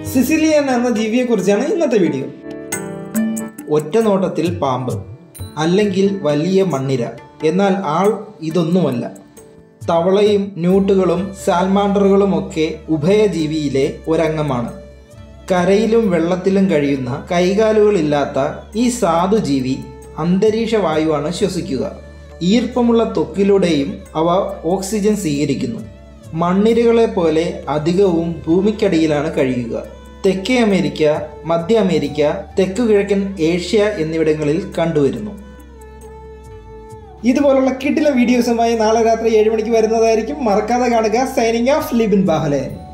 Sicilian എന്ന ജീവിയെക്കുറിച്ചാണ് ഇന്നത്തെ video ഒറ്റ നോട്ടത്തിൽ പാമ്പ് അല്ലെങ്കിൽ വലിയ മണ്ണിര എന്നാൽ ആൾ ഇതൊന്നുമല്ല തവളയും ന്യൂട്ടുകളും സാൽമാണ്ടറുകളും ഒക്കെ ഉഭയജീവിയിലെ ഒരംഗമാണ് കരയിലും വെള്ളത്തിലും കഴിയുന്ന കൈകാലുകളില്ലാത്ത ഈ സാധുജീവി അന്തരീക്ഷ വായുവാണ് ശ്വസിക്കുക ഈർപ്പമുള്ള ത്വക്കിലൂടെയും അവ ഓക്സിജൻ സ്വീകരിക്കുന്നു മണ്ണിരകളെ പോലെ അധികവും ഭൂമിക്കടിയിലാണ് കഴിയുക തെക്കേ അമേരിക്ക മധ്യ അമേരിക്ക തെക്കു കിഴക്കൻ ഏഷ്യ എന്നിവിടങ്ങളിൽ കണ്ടുവരുന്നു ഇതുപോലുള്ള കിട്ടിലെ വീഡിയോസുമായി നാളെ രാത്രി ഏഴ് മണിക്ക് വരുന്നതായിരിക്കും മറക്കാതെ കാണുക സൈനിങ് ഓഫ് ലിബിൻ ബാഹലേൻ